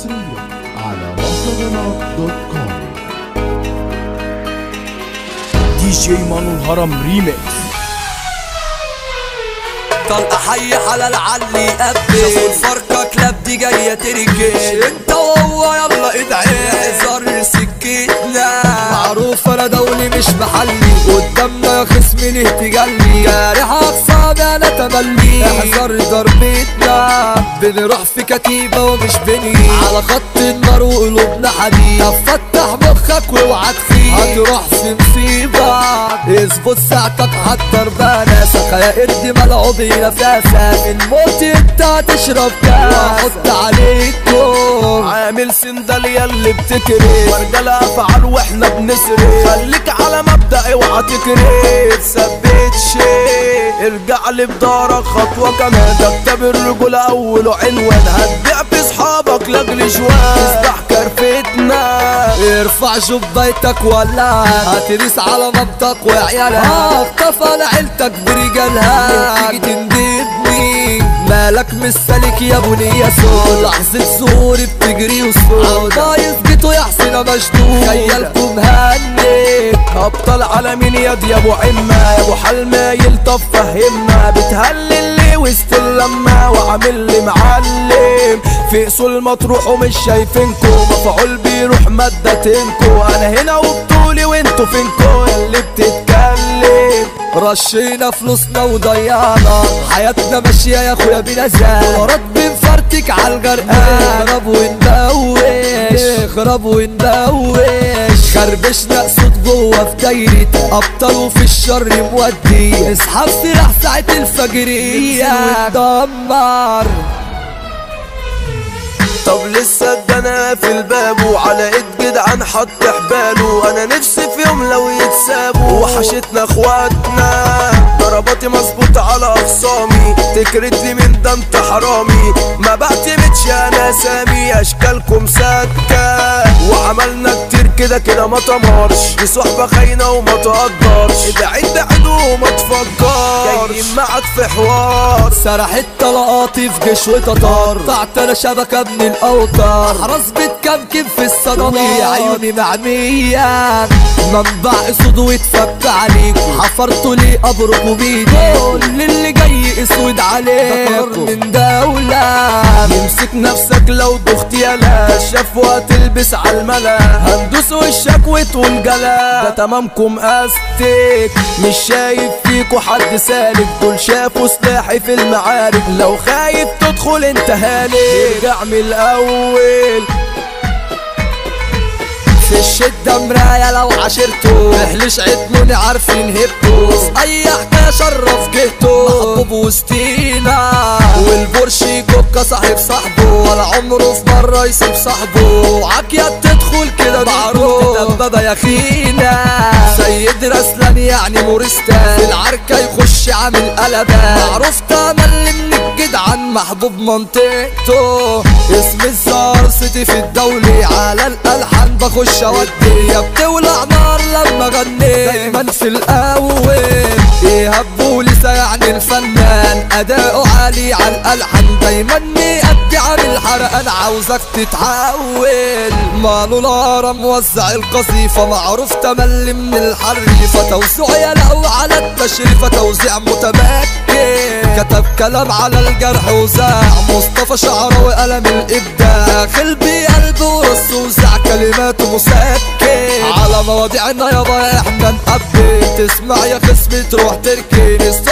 حصريا على مصدرنا دوت كوم دي جي مانو الهرم ريميكس طلقة حي على العلي قبل شافوا الفرقة كلاب دي جاية تركب انت وهو يلا ادعي احذر سكتنا معروف انا دولي مش محلي قدامنا يا خصمي ليه تجلي جارح اقصى انا تملي احذر ضربتنا بنروح في كتيبة ومش بني على خط النار وقلوبنا حديد طب فتح مخك واوعى تخيب هتروح في مصيبة اظبط ساعتك حضر بناسك يا قرد ملعوب نفاسة من موت انت هتشرب كاس واحط عليكم عامل سندال ياللي بتكري ورجالة افعال واحنا بنسري خليك على مبدأ اوعى تكري ثبت شيء ارجع لي بدارك خطوة كمان ده كتاب الرجولة اوله عنوان هتبيع بصحابك لاجل جوان اصبح كرفتنا ارفع جبيتك ولا هتريس على مبدأك وعيالها اخطف على عيلتك برجالها تيجي تندبني مالك مش سالك يا بني يا سول لحظة ظهوري بتجري وصول عاوزة يثبتوا يا حسين مجنون خيالكم هنك ابطال عالمين يا دي يا ابو عمة يا ابو حلمايل طب فهمنا بتهلل لي وسط اللمة وعامل لي معلم في اصول مطروح ومش شايفينكو مفعول بيروح مادتينكو انا هنا وبطولي وانتو فينكو اللي بتتكلم رشينا فلوسنا وضيعنا حياتنا ماشية يا اخويا بلا زال دولارات بنفرتك على الجرقان نخرب ونبوش نخرب ونبوش خربشنا صوت جوه في دايرة ابطال وفي الشر مودي اسحب سلاح ساعة الفجرية ودمر طب لسه ادانا في الباب وعلى ايد جدعان حط حباله انا نفسي في يوم لو يتسابوا وحشتنا اخواتنا ضرباتي مظبوطة على اخصامي تكرت لي من ده انت حرامي ما بعتمدش انا سامي اشكالكم سكة وعملنا كتير كده كده ما تمرش دي صحبة خاينة وما تقدرش ابعد بعد وما تفكرش جايين معاك في حوار سرحت طلقاتي في جيش وتتار قطعت انا شبكة من الاوتار احرز بتكمكم في الصدمية عيوني معمية منبع اسود واتفك عليك حفرتوا لي قبركم بيدي كل اللي جاي اسود عليك من دولة يمسك نفسك لو دخت يالا شاف وهتلبس على الملا هندوس وشك وتقول جلا ده تمامكم استك مش شايف فيكوا حد سالك دول شافوا سلاحي في المعارك لو خايف تدخل انت هالك ارجع من الاول في الشدة مراية لو عشرته احلش عدموني عارفين هبته اي حكاية شرف جهته محبوب وسطينا والبرشي كوكا صاحب صاحبه ولا عمره في مرة يسيب صاحبه عكية تدخل كده معروف دبابة يا خينا سيد رسلان يعني مورستان في العركة يخش عامل قلبان معروف تملي من الجدعان محبوب منطقته اسم الزار سيتي في الدولي على الالحان بخش اودي يا بتولع نار لما غني دايما في الاول يهبوا لسه يعني الفنان اداؤه عالي على الالحان دايما مأدي عامل حرقان عاوزك تتحول مالو الهرم موزع القصيفة معروف تملي من الحريفة توزيع يلاقوا على التشريفة توزيع متمكن كتب كلام على الجرح وزاع مصطفى شعره وقلم الابداع داخل بقلبه ورص وزع كلماته مسكن على مواضيعنا يابا احنا نقبل تسمع يا خصمي تروح تركن